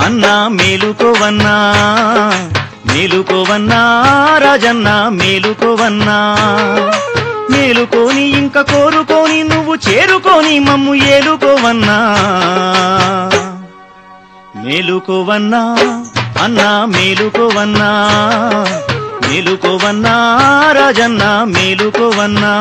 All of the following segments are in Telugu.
అన్నా మేలుకోవన్నా మేలుకోవన్నా రాజన్న మేలుకోవన్నా మేలుకోని ఇంకా కోరుకోని నువ్వు చేరుకోని మమ్ము ఏలుకోవన్నా మేలుకోవన్నా అన్నా మేలుకోవన్నా మేలుకోవన్నా రాజన్న మేలుకోవన్నా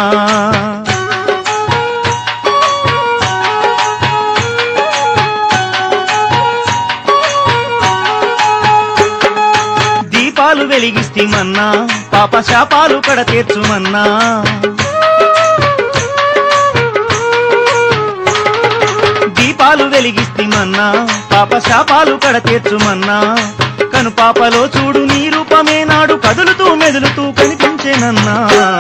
దీపాలు వెలిగిస్తేమన్నా పాప శాపాలు కడ తీర్చుమన్నా దీపాలు వెలిగిస్తేమన్నా పాప శాపాలు కడ తీర్చుమన్నా కను పాపలో చూడు నీ రూపమే నాడు కదులుతూ మెదులుతూ కనిపించేనన్నా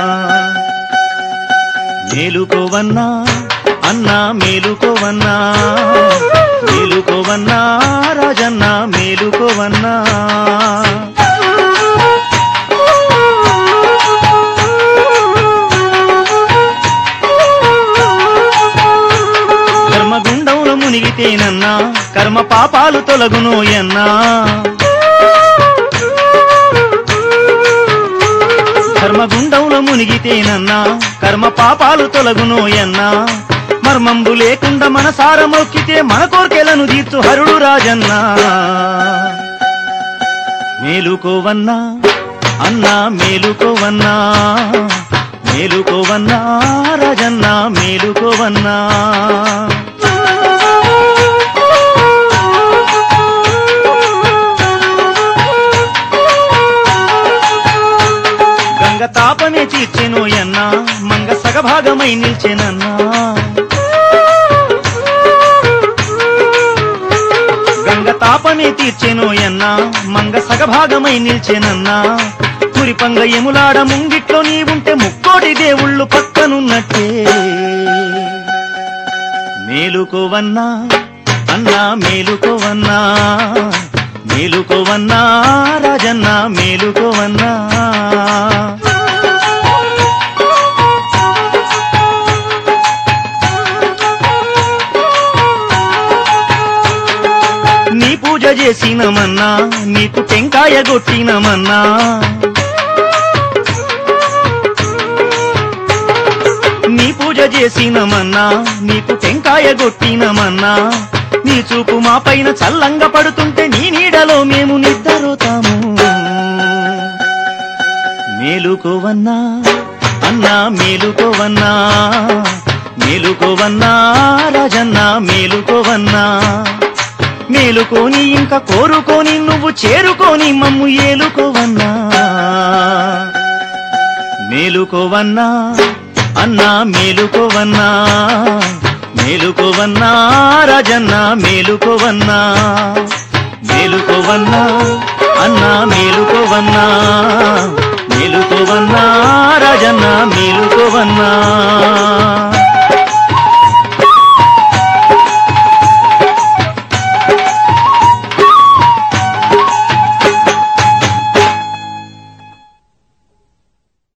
మేలుకోవన్నా అన్నా మేలుకోవన్నా మేలుకోవన్నా రాజన్న మేలుకోవన్నా కర్మగుండంలో మునిగితేనన్నా కర్మ పాపాలు తొలగునోయన్నా కర్మగుండంలో మునిగితేనన్నా కర్మ పాపాలు తొలగునోయన్నా మర్మంబు లేకుండా మనసార మొక్కితే మన కోర్కెలను తీర్చు హరుడు రాజన్నా మేలుకోవన్నా అన్నా మేలుకోవన్నా మేలుకోవన్నా రాజన్నా మేలుకోవన్నా గంగ తాపమే తీర్చెనోయన్నా మంగ సగభాగమై నిల్చెనన్నా గంగ తాపమే తీర్చెనోయన్నా మంగ సగభాగమై నిల్చెనన్నా మురిపంగ ఎములాడ ముంగిట్లో నీ ఉంటే ముక్కోటి దేవుళ్ళు పక్కనున్నట్టే మేలుకోవన్నా అన్నా మేలుకోవన్నా మేలుకోవన్నా రాజన్న మేలుకోవన్నా నీ పూజ చేసినమన్నా నీకు టెంకాయ కొట్టినమన్నా నీ పూజ చేసినమన్నా నీకు టెంకాయ కొట్టినమన్నా నీ చూపు మా పైన చల్లంగా పడుతుంటే నీ నీడలో మేము నిద్రపోతాము మేలుకోవన్నా అన్నా మేలుకోవన్నా మేలుకోవన్నా రాజన్న మేలుకోవన్నా మేలుకోని ఇంకా కోరుకోని నువ్వు చేరుకోని మమ్ము ఏలుకోవన్నా మేలుకోవన్నా అన్నా మేలుకోవన్నా మేలుకోవన్నా రాజన్న మేలుకోవన్నా మేలుకోవన్నా అన్నా మేలుకోవన్నా మేలుకోవన్నా రాజన్న మేలుకోవన్నా